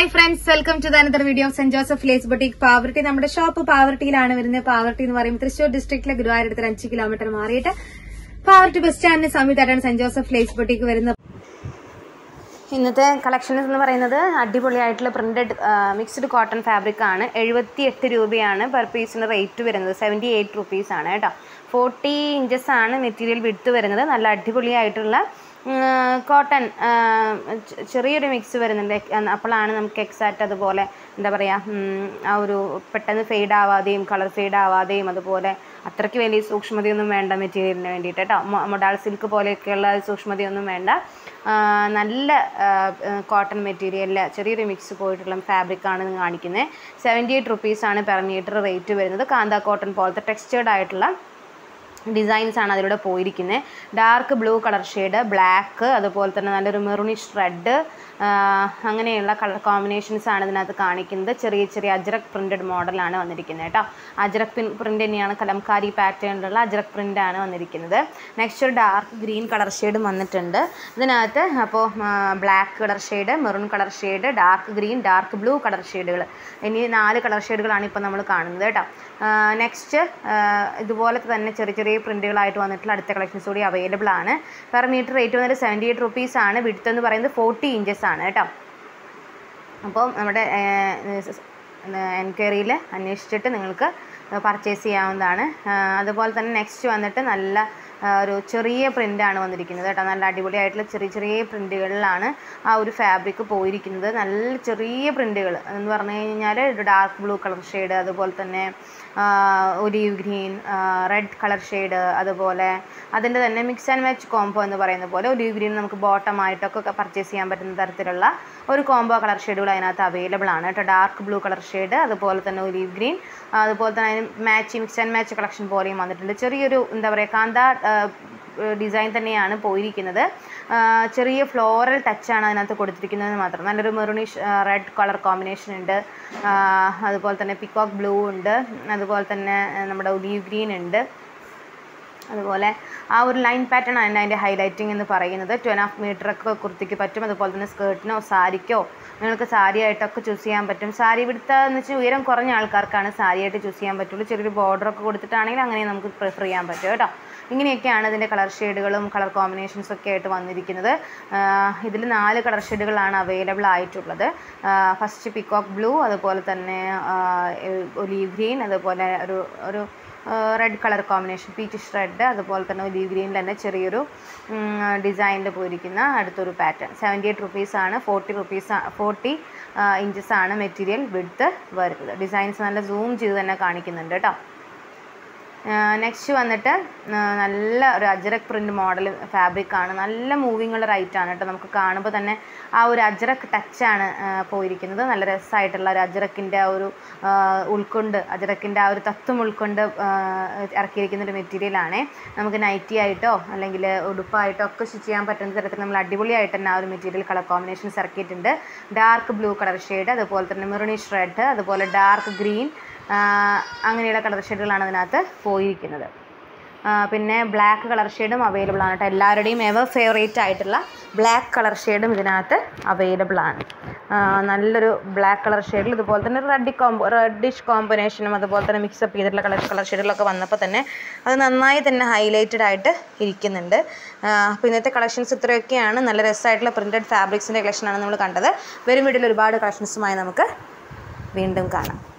hi friends welcome to ദാനദർ video of Saint Joseph lace boutique Pavaratty നമ്മുടെ shop പാവർട്ടിയിലാണ് വരുന്നത് പാവർട്ടി എന്ന് പറയുമ്പോൾ തൃശൂർ ഡിസ്ട്രിക്റ്റിലെ ഗുരുവായൂരത്തിൽ അഞ്ച് കിലോമീറ്റർ മാറിയിട്ട് പാവർട്ടി ബസ് സ്റ്റാൻഡിന് സമീപത്തായിട്ടാണ് സെന്റ് ജോസഫ് ലേസ് ബൊട്ടിക് വരുന്നത് ഇന്നത്തെ കളക്ഷൻസ് എന്ന് പറയുന്നത് അടിപൊളിയായിട്ടുള്ള പ്രിന്റഡ് മിക്സ്ഡ് കോട്ടൺ ഫാബ്രിക് ആണ് എഴുപത്തി എട്ട് രൂപയാണ് പെർ പീസിന് റേറ്റ് വരുന്നത് സെവൻറ്റി എയ്റ്റ് റുപ്പീസ് ആണ് കേട്ടോ ഫോർട്ടി ഇഞ്ചസ് ആണ് മെറ്റീരിയൽ വിടുത്ത് വരുന്നത് നല്ല അടിപൊളിയായിട്ടുള്ള കോട്ടൺ ചെറിയൊരു മിക്സ് വരുന്നുണ്ട് എക്- അപ്പോഴാണ് നമുക്ക് എക്സാക്റ്റ് അതുപോലെ എന്താ പറയുക ആ ഒരു പെട്ടെന്ന് ഫെയ്ഡ് ആവാതെയും കളർ ഫെയ്ഡ് ആവാതെയും അതുപോലെ അത്രയ്ക്ക് വലിയ സൂക്ഷ്മതയൊന്നും വേണ്ട മെറ്റീരിയലിന് വേണ്ടിയിട്ട് കേട്ടോ മൊ- മൊഡാൾ സിൽക്ക് പോലെയൊക്കെയുള്ള സൂക്ഷ്മതയൊന്നും വേണ്ട ആ, നല്ല കോട്ടൺ മെറ്റീരിയലിൽ ചെറിയൊരു മിക്സ് പോയിട്ടുള്ള ഫാബ്രിക്കാണ് ഇത് കാണിക്കുന്നത് സെവൻറ്റി എയ്റ്റ് റുപ്പീസാണ് പെർ മീറ്റർ റേറ്റ് വരുന്നത് കാന്ത കോട്ടൺ പോലത്തെ ടെക്സ്ചേർഡ് ആയിട്ടുള്ള ഡിസൈൻസ് ആണ് അതിലൂടെ പോയിരിക്കുന്നത് dark blue colour shade black അതുപോലെ തന്നെ നല്ലൊരു മെറൂണിഷ് റെഡ് അങ്ങനെയുള്ള കളർ കോമ്പിനേഷൻസ് ആണ് ഇതിനകത്ത് കാണിക്കുന്നത് ചെറിയ ചെറിയ അജ്രക് പ്രിൻറ്റഡ് മോഡലാണ് വന്നിരിക്കുന്നത് കേട്ടോ അജ്രക് പ്രിൻ്റ് തന്നെയാണ് കലംകാരി പാറ്റേണിലുള്ള അജ്രക് പ്രിൻ്റ് ആണ് വന്നിരിക്കുന്നത് നെക്സ്റ്റ് ഒരു ഡാർക്ക് ഗ്രീൻ കളർ ഷെയ്ഡും വന്നിട്ടുണ്ട് ഇതിനകത്ത് അപ്പോൾ black colour shade maroon colour shade dark green dark blue colour ഷെയ്ഡുകൾ ഇനി നാല് കളർ ഷെയ്ഡുകളാണ് ഇപ്പോൾ നമ്മൾ കാണുന്നത് കേട്ടോ നെക്സ്റ്റ് ഇതുപോലെ തന്നെ ചെറിയ ചെറിയ പ്രിൻറ്റുകളായിട്ട് വന്നിട്ടുള്ള അടുത്ത കളക്ഷൻസ് കൂടി അവൈലബിൾ ആണ് പെർ മീറ്റർ റേറ്റ് വന്നിട്ട് സെവൻറ്റി എയ്റ്റ് റുപ്പീസ് ആണ് വിടുത്ത് എന്ന് പറയുന്നത് ഫോർട്ടി ഇഞ്ചസ് ആണ് കേട്ടോ അപ്പോൾ നമ്മുടെ എൻക്വയറിയിൽ അന്വേഷിച്ചിട്ട് നിങ്ങൾക്ക് പർച്ചേസ് ചെയ്യാവുന്നതാണ് ആ, അതുപോലെ തന്നെ നെക്സ്റ്റ് വന്നിട്ട് നല്ല ആ, ഒരു ചെറിയ പ്രിൻ്റാണ് വന്നിരിക്കുന്നത് കേട്ടോ നല്ല അടിപൊളിയായിട്ടുള്ള ചെറിയ ചെറിയ പ്രിൻറ്റുകളിലാണ് ആ ഒരു ഫാബ്രിക് പോയിരിക്കുന്നത് നല്ല ചെറിയ പ്രിൻറ്റുകൾ എന്ന് പറഞ്ഞു കഴിഞ്ഞാൽ ഡാർക്ക് ബ്ലൂ കളർ ഷെയ്ഡ് അതുപോലെ തന്നെ olive green red colour shade അതുപോലെ അതിൻ്റെ തന്നെ മിക്സ് ആൻഡ് മാച്ച് കോംബോ എന്ന് പറയുന്ന പോലെ ഒലീവ് ഗ്രീൻ നമുക്ക് ബോട്ടം ആയിട്ടൊക്കെ പർച്ചേസ് ചെയ്യാൻ പറ്റുന്ന തരത്തിലുള്ള ഒരു കോംബോ കളർ ഷെയ്ഡുകൾ അതിനകത്ത് അവൈലബിൾ ആണ് കേട്ടോ ഡാർക്ക് ബ്ലൂ കളർ ഷെയ്ഡ് അതുപോലെ തന്നെ ഒലീവ് ഗ്രീൻ അതുപോലെ തന്നെ അതിന് match mix and match collection പോലെയും വന്നിട്ടുണ്ട് ചെറിയൊരു എന്താ പറയുക കാന്ത ഡിസൈൻ തന്നെയാണ് പോയിരിക്കുന്നത് ആ, ചെറിയ ഫ്ലോറൽ ടച്ചാണ് അതിനകത്ത് കൊടുത്തിരിക്കുന്നത് മാത്രം നല്ലൊരു മെറൂണിഷ് റെഡ് കളർ കോമ്പിനേഷൻ ഉണ്ട് ആ, അതുപോലെ തന്നെ പിക്കോക്ക് ബ്ലൂ ഉണ്ട് അതുപോലെ തന്നെ ആ, നമ്മുടെ ഒലീവ് ഗ്രീൻ ഉണ്ട് അതുപോലെ ആ ഒരു ലൈൻ പാറ്റേൺ ആണ് അതിൻ്റെ ഹൈലൈറ്റിംഗ് എന്ന് പറയുന്നത് ടു ആൻഡ് ഹാഫ് മീറ്ററൊക്കെ കുർത്തിക്ക് പറ്റും അതുപോലെ തന്നെ സ്കേർട്ടിനോ സാരിക്കോ നിങ്ങൾക്ക് സാരി ആയിട്ടൊക്കെ ചൂസ് ചെയ്യാൻ പറ്റും സാരി വിടുത്ത എന്ന് വെച്ചാൽ ഉയരം കുറഞ്ഞ ആൾക്കാർക്കാണ് സാരി ആയിട്ട് ചൂസ് ചെയ്യാൻ പറ്റുള്ളൂ ചെറിയൊരു ബോർഡറൊക്കെ കൊടുത്തിട്ടാണെങ്കിൽ അങ്ങനെ നമുക്ക് പ്രിഫർ ചെയ്യാൻ പറ്റും കേട്ടോ ഇങ്ങനെയൊക്കെയാണ് ഇതിൻ്റെ കളർ ഷെയ്ഡുകളും കളർ കോമ്പിനേഷൻസും ഒക്കെ ആയിട്ട് വന്നിരിക്കുന്നത് ഇതിൽ നാല് കളർ ഷെയ്ഡുകളാണ് അവൈലബിൾ ആയിട്ടുള്ളത് ഫസ്റ്റ് പിക്കോക്ക് ബ്ലൂ അതുപോലെ തന്നെ ഒലീവ് ഗ്രീൻ അതുപോലെ ഒരു ഒരു red colour combination peachish red അതുപോലെ തന്നെ ഒലീവ് ഗ്രീനിൽ തന്നെ ചെറിയൊരു ഡിസൈനിൽ പോയിരിക്കുന്ന അടുത്തൊരു പാറ്റേൺ സെവൻറ്റി എയ്റ്റ് റുപ്പീസാണ് ഫോർട്ടി റുപ്പീസ് ഫോർട്ടി ഇഞ്ചസ് ആണ് മെറ്റീരിയൽ വിഡ്ത്ത് വരുന്നത് ഡിസൈൻസ് നല്ല സൂം ചെയ്ത് തന്നെ കാണിക്കുന്നുണ്ട് കേട്ടോ നെക്സ്റ്റ് വന്നിട്ട് ആ, നല്ല ഒരു അജറക് പ്രിൻ്റ് മോഡൽ ഫാബ്രിക് ആണ് നല്ല മൂവിങ് ഉള്ള റൈറ്റ് ആണ് കേട്ടോ നമുക്ക് കാണുമ്പോൾ തന്നെ ആ ഒരു അജറക് ടച്ചാണ് പോയിരിക്കുന്നത് നല്ല രസമായിട്ടുള്ള ഒരു അജറക്കിൻ്റെ ആ ഒരു ആ, ഉൾക്കൊണ്ട് അജറക്കിൻ്റെ ആ ഒരു തത്വം ഉൾക്കൊണ്ട് ആ, ഇറക്കിയിരിക്കുന്ന ഒരു മെറ്റീരിയലാണ് നമുക്ക് നൈറ്റി ആയിട്ടോ അല്ലെങ്കിൽ ഉടുപ്പായിട്ടോ ഒക്കെ സ്റ്റിച്ച് ചെയ്യാൻ പറ്റുന്ന തരത്തിൽ നമ്മൾ അടിപൊളിയായിട്ട് തന്നെ ആ ഒരു മെറ്റീരിയൽ കളർ കോമ്പിനേഷൻസ് ഇറക്കിയിട്ടുണ്ട് ഡാർക്ക് ബ്ലൂ കളർ ഷെയ്ഡ് അതുപോലെ തന്നെ മെറൂണിഷ് റെഡ് അതുപോലെ ഡാർക്ക് ഗ്രീൻ അങ്ങനെയുള്ള കളർ ഷെയ്ഡുകളാണ് അതിനകത്ത് പോയിരിക്കുന്നത് ആ, പിന്നെ ബ്ലാക്ക് കളർ ഷെയ്ഡും അവൈലബിൾ ആണ് കേട്ടോ എല്ലാവരുടെയും എവർ ഫേവറേറ്റ് ആയിട്ടുള്ള ബ്ലാക്ക് കളർ ഷെയ്ഡും ഇതിനകത്ത് അവൈലബിൾ ആണ് ആ, നല്ലൊരു ബ്ലാക്ക് കളർ ഷെയ്ഡിൽ ഇതുപോലെ തന്നെ റെഡ് കോമ്പോ റെഡിഷ് കോമ്പിനേഷനും അതുപോലെ തന്നെ മിക്സപ്പ് ചെയ്തിട്ടുള്ള കളർ കളർ ഷെയ്ഡുകളൊക്കെ വന്നപ്പോൾ തന്നെ അത് നന്നായി തന്നെ ഹൈലൈറ്റഡ് ആയിട്ട് ഇരിക്കുന്നുണ്ട് അപ്പോൾ ഇന്നത്തെ കളക്ഷൻസ് ഇത്രയൊക്കെയാണ് നല്ല രസമായിട്ടുള്ള പ്രിൻറ്റഡ് ഫാബ്രിക്സിൻ്റെ കളക്ഷനാണ് നമ്മൾ കണ്ടത് വരും വീട്ടിൽ ഒരുപാട് കളക്ഷൻസുമായി നമുക്ക് വീണ്ടും കാണാം